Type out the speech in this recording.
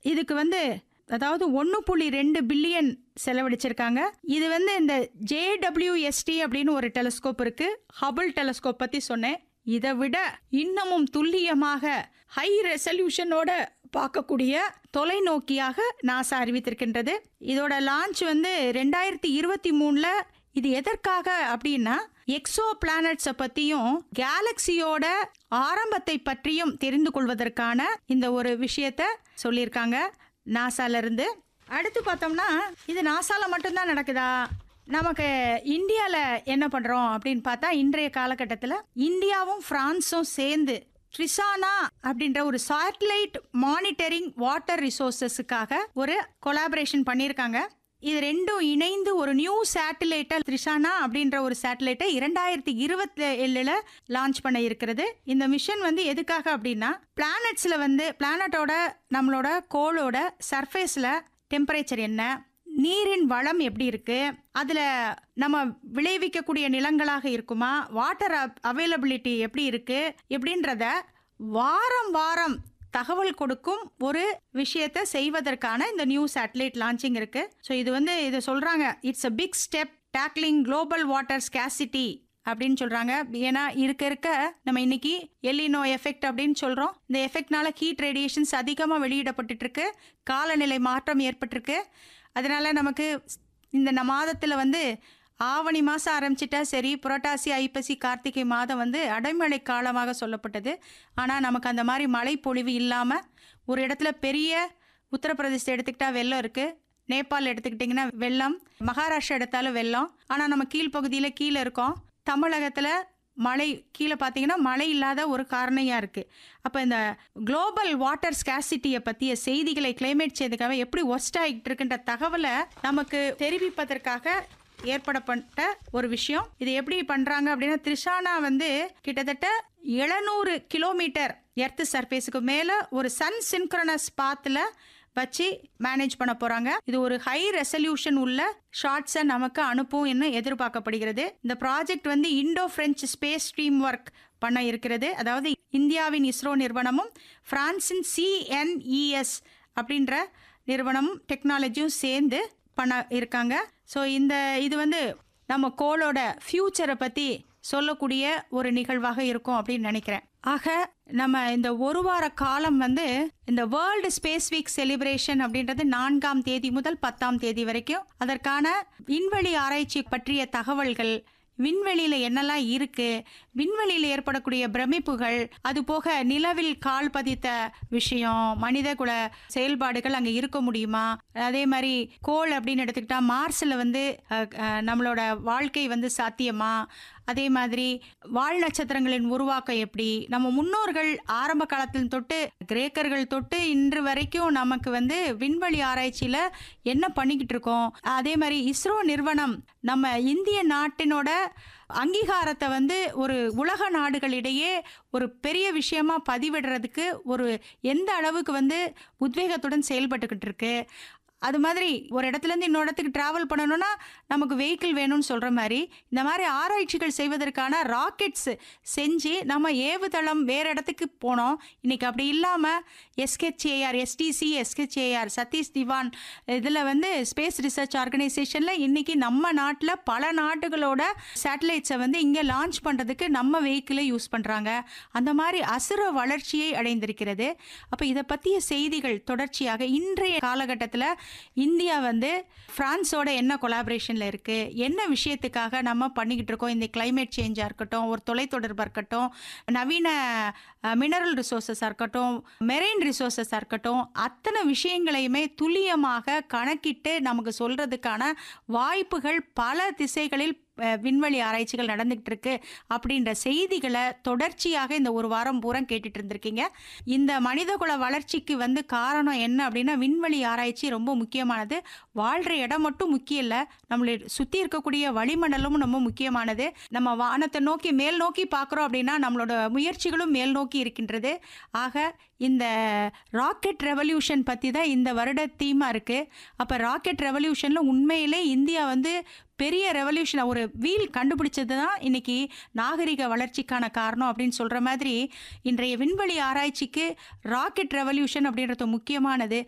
இதுக்கு வந்து அதாவது ஒன்று புள்ளி ரெண்டு பில்லியன் செலவழிச்சிருக்காங்க இது வந்து இந்த ஜேடபிள்யூஎஸ்டி அப்படின்னு ஒரு டெலஸ்கோப் இருக்கு ஹபிள் டெலஸ்கோப் பற்றி சொன்னேன் இதை விட இன்னமும் துல்லியமாக ஹை ரெசல்யூஷனோட பார்க்கக்கூடிய தொலைநோக்கியாக நாசா அறிவித்திருக்கின்றது இதோட லான்ச் வந்து ரெண்டாயிரத்தி இருபத்தி மூணில் இது எதற்காக அப்படின்னா எக்ஸோ பிளானட்ஸை பற்றியும் கேலக்சியோட ஆரம்பத்தை பற்றியும் தெரிந்து கொள்வதற்கான இந்த ஒரு விஷயத்த சொல்லியிருக்காங்க நாசால இருந்து அடுத்து பார்த்தோம்னா இது நாசால மட்டும்தான் நடக்குதா நமக்கு இந்தியாவில் என்ன பண்ணுறோம் அப்படின்னு பார்த்தா இன்றைய காலகட்டத்தில் இந்தியாவும் ஃப்ரான்ஸும் சேர்ந்து ட்ரிசானா அப்படின்ற ஒரு சேட்டலைட் மானிட்டரிங் வாட்டர் ரிசோர்சஸுக்காக ஒரு கொலாபரேஷன் பண்ணியிருக்காங்க இது ரெண்டும் இணைந்து ஒரு நியூ சேட்டலைட்டை த்ரிஷானா அப்படின்ற ஒரு சேட்டலைட்டை இரண்டாயிரத்தி இருபத்தி ஏழுல லான்ச் பண்ண இருக்கிறது இந்த மிஷன் வந்து எதுக்காக அப்படின்னா பிளானட்ஸ்ல வந்து பிளானட்டோட நம்மளோட கோளோட சர்ஃபேஸில் டெம்பரேச்சர் என்ன நீரின் வளம் எப்படி இருக்கு அதில் நம்ம விளைவிக்கக்கூடிய நிலங்களாக இருக்குமா வாட்டர் அவைலபிலிட்டி எப்படி இருக்கு எப்படின்றத வாரம் வாரம் தகவல் கொடுக்கும் ஒரு விஷயத்தை செய்வதற்கான இந்த நியூ சேட்டலைட் லான்ச்சிங் இருக்கு ஸோ இது வந்து இதை சொல்றாங்க it's a big step tackling global water scarcity அப்படின்னு சொல்றாங்க ஏன்னா இருக்க இருக்க நம்ம இன்னைக்கு எல்லினோ எஃபெக்ட் அப்படின்னு சொல்றோம் இந்த எஃபெக்ட்னால ஹீட் ரேடியேஷன்ஸ் அதிகமாக வெளியிடப்பட்டுட்டு இருக்கு காலநிலை மாற்றம் ஏற்பட்டிருக்கு அதனால நமக்கு இந்த மாதத்தில் வந்து ஆவணி மாதம் ஆரம்பிச்சிட்டா சரி புரட்டாசி ஐப்பசி கார்த்திகை மாதம் வந்து அடைமழை காலமாக சொல்லப்பட்டது ஆனால் நமக்கு அந்த மாதிரி மழை பொழிவு இல்லாமல் ஒரு இடத்துல பெரிய உத்தரப்பிரதேசத்தை எடுத்துக்கிட்டா வெள்ளம் இருக்குது நேபாள் எடுத்துக்கிட்டிங்கன்னா வெள்ளம் மகாராஷ்டிரா எடுத்தாலும் வெள்ளம் ஆனால் நம்ம கீழ்ப்பகுதியில் கீழே இருக்கோம் தமிழகத்தில் மழை கீழே பார்த்தீங்கன்னா மழை இல்லாத ஒரு காரணையாக இருக்குது அப்போ இந்த குளோபல் வாட்டர் ஸ்கேசிட்டியை பற்றிய செய்திகளை கிளைமேட் சேஞ்சுக்காக எப்படி ஒஸ்ட் ஆகிட்டு இருக்குன்ற தகவலை நமக்கு தெரிவிப்பதற்காக ஏற்படப்பட்ட ஒரு விஷயம் இது எப்படி பண்றாங்க அப்படின்னா த்ரிஷானா வந்து கிட்டத்தட்ட எழுநூறு கிலோமீட்டர் எர்த் சர்ஃபேஸுக்கு மேல ஒரு சன் சின்க்ரனஸ் பாத்தில் வச்சு மேனேஜ் பண்ண போறாங்க இது ஒரு ஹை ரெசல்யூஷன் உள்ள ஷார்ட்ஸை நமக்கு அனுப்பும் என்று எதிர்பார்க்கப்படுகிறது இந்த ப்ராஜெக்ட் வந்து Indo French space stream work பண்ண இருக்கிறது அதாவது இந்தியாவின் இஸ்ரோ நிறுவனமும் பிரான்சின் சிஎன்இஎஸ் அப்படின்ற நிறுவனமும் டெக்னாலஜியும் சேர்ந்து பண்ண இருக்காங்க ஸோ இந்த இது வந்து நம்ம கோளோட ஃப்யூச்சரை பற்றி சொல்லக்கூடிய ஒரு நிகழ்வாக இருக்கும் அப்படின்னு நினைக்கிறேன் ஆக நம்ம இந்த ஒரு வார காலம் வந்து இந்த வேர்ல்டு ஸ்பேஸ் வீக் செலிப்ரேஷன் அப்படின்றது நான்காம் தேதி முதல் பத்தாம் தேதி வரைக்கும் அதற்கான விண்வெளி ஆராய்ச்சி பற்றிய தகவல்கள் விண்வெளியில என்னெல்லாம் இருக்கு விண்வெளியில் ஏற்படக்கூடிய பிரமிப்புகள் அது போக நிலவில் கால் பதித்த விஷயம் மனித குல செயல்பாடுகள் அங்கே இருக்க முடியுமா அதே மாதிரி கோள் அப்படின்னு எடுத்துக்கிட்டா மார்ஸில் வந்து அஹ், அஹ், நம்மளோட வாழ்க்கை வந்து சாத்தியமா அதே மாதிரி வால் நட்சத்திரங்களின் உருவாக்கம் எப்படி நம்ம முன்னோர்கள் ஆரம்ப காலத்தில் தொட்டு கிரேக்கர்கள் தொட்டு இன்று வரைக்கும் நமக்கு வந்து விண்வெளி ஆராய்ச்சியில் என்ன பண்ணிக்கிட்டு இருக்கோம் அதே மாதிரி இஸ்ரோ நிறுவனம் நம்ம இந்திய நாட்டினோட அங்கீகாரத்தை வந்து ஒரு உலக நாடுகளிடையே ஒரு பெரிய விஷயமா பதிவிடுறதுக்கு ஒரு எந்த அளவுக்கு வந்து உத்வேகத்துடன் செயல்பட்டுக்கிட்டு இருக்கு அது மாதிரி ஒரு இடத்துலேருந்து இன்னொரு இடத்துக்கு ட்ராவல் பண்ணணும்னா நமக்கு வெஹிக்கிள் வேணும்னு சொல்கிற மாதிரி இந்த மாதிரி ஆராய்ச்சிகள் செய்வதற்கான ராக்கெட்ஸ் செஞ்சு நம்ம ஏவுதளம் வேறு இடத்துக்கு போனோம் இன்னைக்கு அப்படி இல்லாமல் எஸ்கெச்ஏஆர் எஸ்டிசி எஸ்கெச்ஏஆர் சதீஷ் திவான் இதில் வந்து ஸ்பேஸ் ரிசர்ச் ஆர்கனைசேஷனில் இன்னைக்கு நம்ம நாட்டில் பல நாடுகளோட சேட்டலைட்ஸை வந்து இங்கே லான்ச் பண்ணுறதுக்கு நம்ம வெஹிக்கிளை யூஸ் பண்ணுறாங்க அந்த மாதிரி அசுர வளர்ச்சியை அடைந்திருக்கிறது அப்போ இதை பற்றிய செய்திகள் தொடர்ச்சியாக இன்றைய காலகட்டத்தில் இந்தியா வந்து ஃப்ரான்ஸோட என்ன கொலாபரேஷனில் இருக்குது என்ன விஷயத்துக்காக நம்ம பண்ணிக்கிட்டு இருக்கோம் இந்த climate சேஞ்சாக இருக்கட்டும் ஒரு தொலைத்தொடர்பாக இருக்கட்டும் நவீன மினரல் ரிசோர்ஸஸாக இருக்கட்டும் மெரைன் ரிசோர்ஸஸாக இருக்கட்டும் அத்தனை விஷயங்களையுமே துல்லியமாக கணக்கிட்டு நமக்கு சொல்கிறதுக்கான வாய்ப்புகள் பல திசைகளில் அஹ், விண்வெளி ஆராய்ச்சிகள் நடந்துகிட்டு இருக்கு அப்படின்ற செய்திகளை தொடர்ச்சியாக இந்த ஒரு வாரம் பூரா கேட்டுட்டு இருந்திருக்கீங்க இந்த மனிதகுல வளர்ச்சிக்கு வந்து காரணம் என்ன அப்படின்னா விண்வெளி ஆராய்ச்சி ரொம்ப முக்கியமானது வாழ்கிற இடம் மட்டும் முக்கியம் இல்லை நம்மளை சுற்றி இருக்கக்கூடிய வளிமண்டலமும் ரொம்ப முக்கியமானது நம்ம வானத்தை நோக்கி மேல் நோக்கி பார்க்குறோம் அப்படின்னா நம்மளோட முயற்சிகளும் மேல் நோக்கி இருக்கின்றது ஆக இந்த ராக்கெட் ரெவல்யூஷன் பற்றி தான் இந்த வருட தீமாக இருக்குது அப்போ ராக்கெட் ரெவல்யூஷனில் உண்மையிலே இந்தியா வந்து பெரிய ரெவல்யூஷன் ஒரு வீல் கண்டுபிடிச்சது தான் இன்னைக்கு நாகரிக வளர்ச்சிக்கான காரணம் அப்படின்னு சொல்கிற மாதிரி இன்றைய விண்வெளி ஆராய்ச்சிக்கு ராக்கெட் ரெவல்யூஷன் அப்படின்றது முக்கியமானது